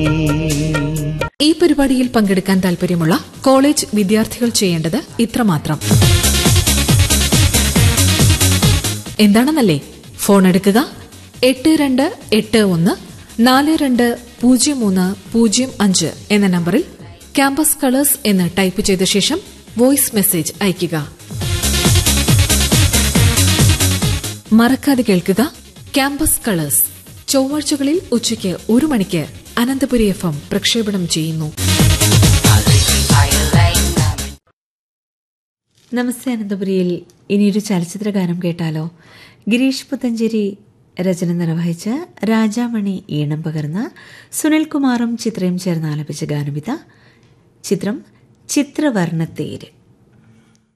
ഈ പരിപാടിയിൽ പങ്കെടുക്കാൻ താൽപര്യമുള്ള കോളേജ് വിദ്യാർത്ഥികൾ ചെയ്യേണ്ടത് ഇത്രമാത്രം എന്താണെന്നല്ലേ ഫോൺ എടുക്കുക എട്ട് രണ്ട് എട്ട് ഒന്ന് നാല് രണ്ട് പൂജ്യം മൂന്ന് പൂജ്യം അഞ്ച് എന്ന നമ്പറിൽ ക്യാമ്പസ് കളേഴ്സ് എന്ന് ടൈപ്പ് ചെയ്ത ശേഷം വോയിസ് മെസ്സേജ് അയയ്ക്കുക മറക്കാതെ കേൾക്കുക ക്യാമ്പസ് കളേഴ്സ് ചൊവ്വാഴ്ചകളിൽ ഉച്ചയ്ക്ക് ഒരു മണിക്ക് അനന്തപുരി എഫ് എം പ്രക്ഷേപണം ചെയ്യുന്നു നമസ്തേ അനന്തപുരിയിൽ ഇനിയൊരു ചലച്ചിത്ര ഗാനം കേട്ടാലോ ഗിരീഷ് പുത്തഞ്ചേരി രചന നിർവഹിച്ച രാജാമണി ഈണം പകർന്ന സുനിൽകുമാറും ചിത്രയും ചേർന്ന് ആലപിച്ച ഗാനവിത ചിത്രം ചിത്രവർണ്ണത്തേര്